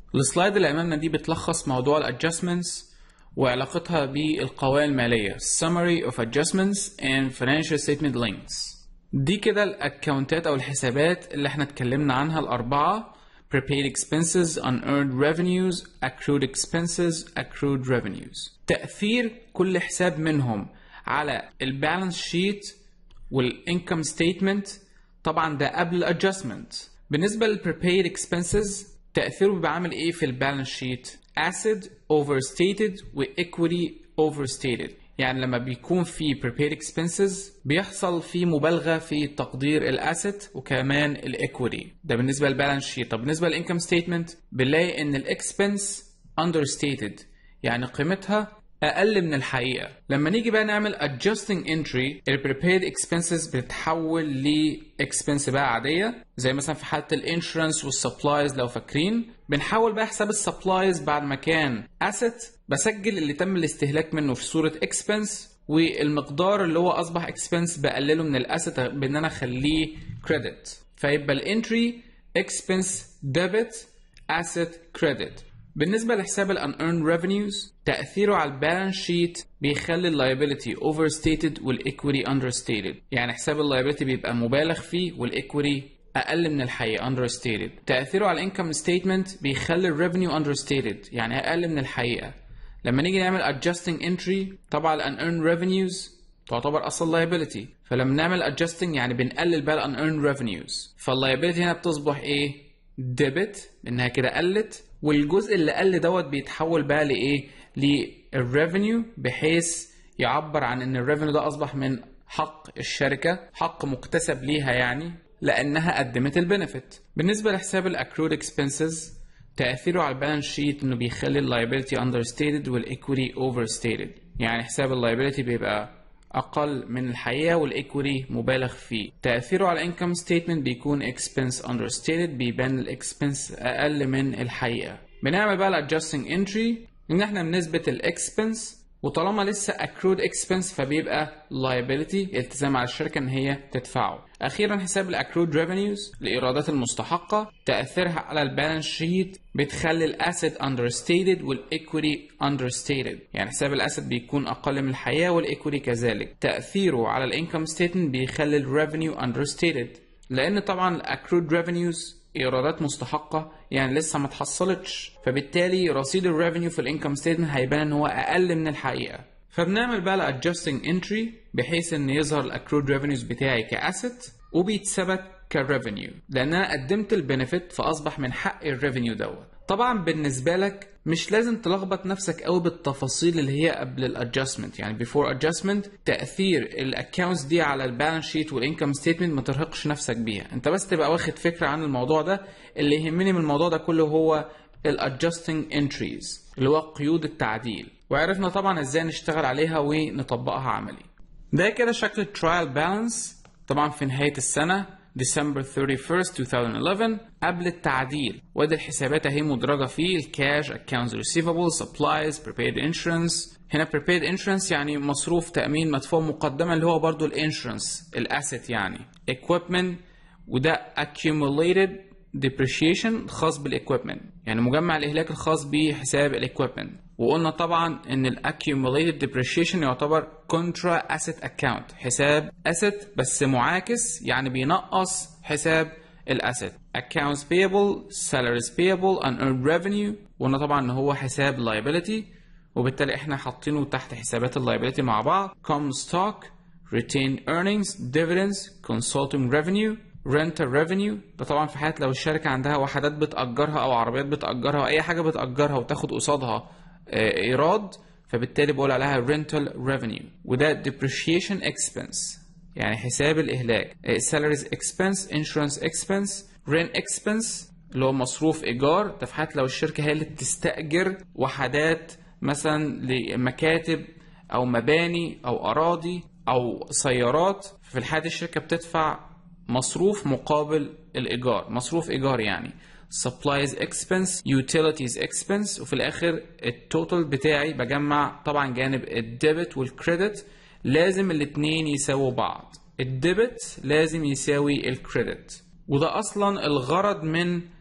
السلايد اللي امامنا دي بتلخص موضوع الادجستمنتس وعلاقتها بالقوائم الماليه summary of adjustments and financial statement links دي كده الاكونتات او الحسابات اللي احنا اتكلمنا عنها الاربعه prepaid expenses unearned revenues accrued expenses accrued revenues تأثير كل حساب منهم على البالانس شيت والانكم ستيتمنت طبعا ده قبل الادجستمنت بالنسبه للبريبيد اكسبنسز تاثيره بيبقى عامل ايه في البالانس شيت asset overstated و equity overstated يعني لما بيكون في prepaid expenses بيحصل في مبالغه في تقدير الاسيت وكمان الايكويتي ده بالنسبه للبالانس شيت طب بالنسبه للانكم ستيتمنت بنلاقي ان الاكسبنس understated يعني قيمتها اقل من الحقيقه لما نيجي بقى نعمل adjusting entry ال prepaid expenses بتتحول ل expense بقى عاديه زي مثلا في حاله الانشورنس والسبلايز لو فاكرين بنحول بقى حساب السبلايز بعد ما كان asset بسجل اللي تم الاستهلاك منه في صوره expense والمقدار اللي هو اصبح expense بقلله من الاسيت بان انا اخليه credit فيبقى الانتري expense debit asset credit بالنسبة لحساب ال unearned revenues تأثيره على البالانس شيت بيخلي liability overstated والايكويتي understated يعني حساب liability بيبقى مبالغ فيه والايكويتي أقل من الحقيقة understated تأثيره على income statement بيخلي revenue understated يعني أقل من الحقيقة لما نيجي نعمل adjusting entry طبعا ال unearned revenues تعتبر اصلا liability فلما نعمل adjusting يعني بنقلل بقى ال unearned revenues فالliability هنا بتصبح ايه debit انها كده قلت والجزء اللي قل دوت بيتحول بقى لايه للريفينيو بحيث يعبر عن ان الريفينيو ده اصبح من حق الشركه حق مكتسب ليها يعني لانها قدمت البنفيت بالنسبه لحساب الاكرود اكسبنسز تاثيره على البالانس شيت انه بيخلي اللايبيلتي understated والايكويتي overstated يعني حساب اللايبيلتي بيبقى اقل من الحقيقه والايكوري مبالغ فيه تاثيره على الانكم ستيتمنت بيكون expense understated بيبان الاكسبنس اقل من الحقيقه بنعمل بقى الادجستنج انتري ان احنا بنثبت الاكسبنس وطالما لسه accrued expense فبيبقى liability التزام على الشركة إن هي تدفعه. أخيرا حساب ال accrued revenues الإيرادات المستحقة تأثيرها على البالانس شيت بتخلي الأسيت understated والإيكوري understated يعني حساب الأسيت بيكون أقل من الحقيقة والإيكوري كذلك. تأثيره على الانكم ستيتمنت بيخلي الريفينيو understated لأن طبعا ال accrued revenues ايرادات مستحقه يعني لسه ما اتحصلتش فبالتالي رصيد الريفينيو في الانكم ستيتمنت هيبان ان هو اقل من الحقيقه فبنعمل بقى الادجستنج انتري بحيث ان يظهر الاكرود ريفينيوز بتاعي كاسيت وبيتثبت كريفينيو لان انا قدمت البنفيت فاصبح من حق الريفينيو دوت طبعا بالنسبه لك مش لازم تلخبط نفسك قوي بالتفاصيل اللي هي قبل الادجستمنت يعني بيفور ادجستمنت تاثير الاكونتس دي على البالانس شيت والانكم ستيتمنت ما ترهقش نفسك بيها انت بس تبقى واخد فكره عن الموضوع ده اللي يهمني من الموضوع ده كله هو الادجستنج انتريز اللي هو قيود التعديل وعرفنا طبعا ازاي نشتغل عليها ونطبقها عملي ده كده شكل الترايل بالانس طبعا في نهايه السنه December 31st 2011 قبل التعديل وادي الحسابات اهي مدرجه فيه الكاش accounts receivable supplies prepaid insurance هنا prepaid insurance يعني مصروف تأمين مدفوع مقدما اللي هو برضو الانشورنس الاسيت يعني equipment وده accumulated depreciation خاص بالاكويبمنت يعني مجمع الاهلاك الخاص بحساب الاكويبمنت وقلنا طبعا ان ال accumulated depreciation يعتبر contra asset account حساب asset بس معاكس يعني بينقص حساب الاسيت accounts payable salaries payable unearned revenue وقلنا طبعا ان هو حساب liability وبالتالي احنا حاطينه تحت حسابات اللايبيلتي مع بعض common stock retained earnings dividends consulting revenue rental revenue ده طبعا في حالة لو الشركة عندها وحدات بتأجرها أو عربيات بتأجرها أو أي حاجة بتأجرها وتاخد قصادها إيراد فبالتالي بقول عليها rental revenue وده depreciation expense يعني حساب الإهلاك salaries expense insurance expense rent expense اللي هو مصروف إيجار ده في حالة لو الشركة هي اللي بتستأجر وحدات مثلا لمكاتب أو مباني أو أراضي أو سيارات في الحالة دي الشركة بتدفع مصروف مقابل الإيجار مصروف إيجار يعني supplies expense utilities expense وفي الآخر التوتال بتاعي بجمع طبعا جانب الديبت والكريدت لازم الاتنين يساووا بعض الديبت لازم يساوي الكريدت وده أصلا الغرض من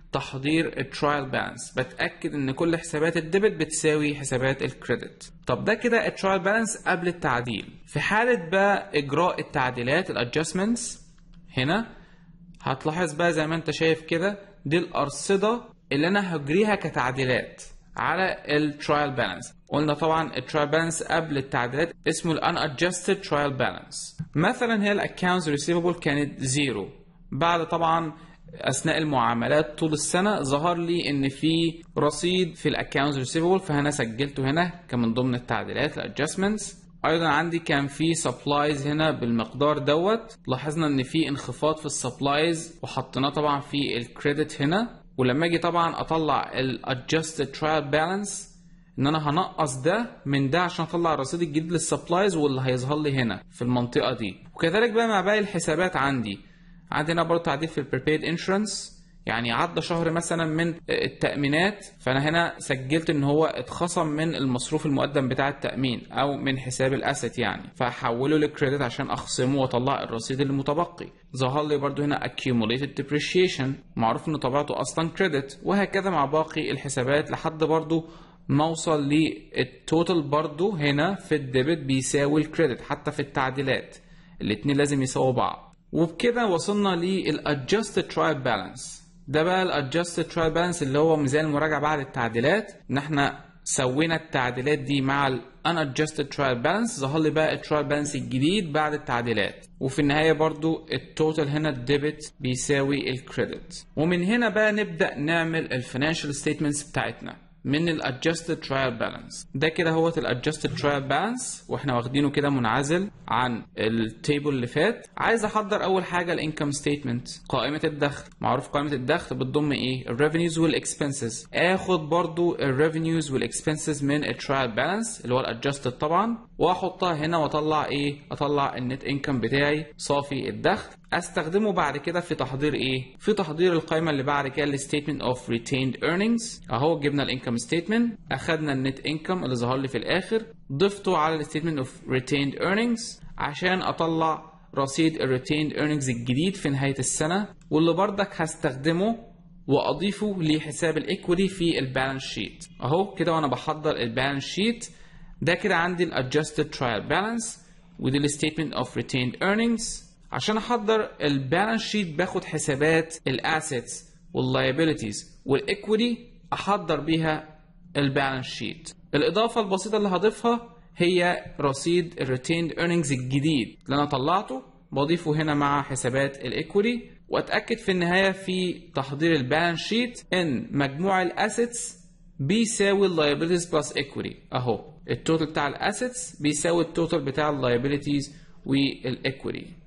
تحضير الترايل بالانس بتاكد ان كل حسابات الديبت بتساوي حسابات الكريدت طب ده كده الترايل بالانس قبل التعديل في حاله بقى اجراء التعديلات الادجستمنتس هنا هتلاحظ بقى زي ما انت شايف كده دي الارصده اللي انا هجريها كتعديلات على الترايل بالانس قلنا طبعا الترايل بالانس قبل التعديلات اسمه الان ادجستد ترايل بالانس مثلا هي الاكونتس ريسيفبل كانت زيرو بعد طبعا اثناء المعاملات طول السنه ظهر لي ان في رصيد في الاكونتس ريسيفبل فهنا سجلته هنا كمن ضمن التعديلات الادجستمنتس ايضا عندي كان في سبلايز هنا بالمقدار دوت لاحظنا ان في انخفاض في السبلايز وحطيناه طبعا في الكريدت هنا ولما اجي طبعا اطلع الادجستد ترايل بالانس ان انا هنقص ده من ده عشان اطلع الرصيد الجديد للسبلايز واللي هيظهر لي هنا في المنطقه دي وكذلك بقى مع باقي الحسابات عندي عندي هنا برضه تعديل في البريبيد انشورنس يعني عدى شهر مثلا من التأمينات فأنا هنا سجلت إن هو اتخصم من المصروف المقدم بتاع التأمين أو من حساب الأسيت يعني فهحوله لكريدت عشان أخصمه وأطلع الرصيد المتبقي ظهر لي برضو هنا accumulated depreciation معروف إن طبيعته أصلا كريدت وهكذا مع باقي الحسابات لحد برضو ما اوصل للتوتال برضو هنا في الديبت بيساوي الكريدت حتى في التعديلات الاتنين لازم يساووا بعض وبكده وصلنا للادجستد ترايل بالانس ده بقى الادجستد ترايل بالانس اللي هو ميزان المراجعه بعد التعديلات ان احنا سوينا التعديلات دي مع ال unadjusted trial balance ظهر لي بقى الترايل بالانس الجديد بعد التعديلات وفي النهايه برضو التوتال هنا الديبت بيساوي الكريدت ومن هنا بقى نبدا نعمل الفينانشال ستيتمنتس بتاعتنا من الادجستد ترايل بالانس ده كده هو الادجستد ترايل بالانس واحنا واخدينه كده منعزل عن التيبل اللي فات عايز احضر اول حاجه الانكم ستيتمنت قائمه الدخل معروف قائمه الدخل بتضم ايه الريفينيوز والاكسبنسز اخد برضو الريفينيوز والاكسبنسز من الترايل بالانس اللي هو الادجستد طبعا واحطها هنا واطلع ايه اطلع النت انكم بتاعي صافي الدخل استخدمه بعد كده في تحضير ايه في تحضير القائمه اللي بعد كده الستيتمنت اوف ريتيند ايرنينجز اهو جبنا الانكم ستيتمنت اخدنا النت انكم اللي ظهر لي في الاخر ضفته على الستيتمنت اوف ريتيند ايرنينجز عشان اطلع رصيد الريتيند ايرنينجز الجديد في نهايه السنه واللي بردك هستخدمه واضيفه لحساب الايكويتي في البالانس شيت اهو كده وانا بحضر البالانس شيت ده كده عندي الادجستد ترايل بالانس ودي الستيتمنت اوف ريتيند ايرنينجز عشان احضر البالانس شيت باخد حسابات الاسيتس واللايبيليتيز والايكويتي احضر بيها البالانس شيت الاضافه البسيطه اللي هضيفها هي رصيد الريتيند ايرنينجز الجديد اللي انا طلعته بضيفه هنا مع حسابات الايكويتي واتاكد في النهايه في تحضير البالانس شيت ان مجموع الاسيتس بيساوي اللايبيليتيز بلس ايكويتي اهو التوتال بتاع الاسيتس بيساوي التوتال بتاع اللايبيليتيز والايكويتي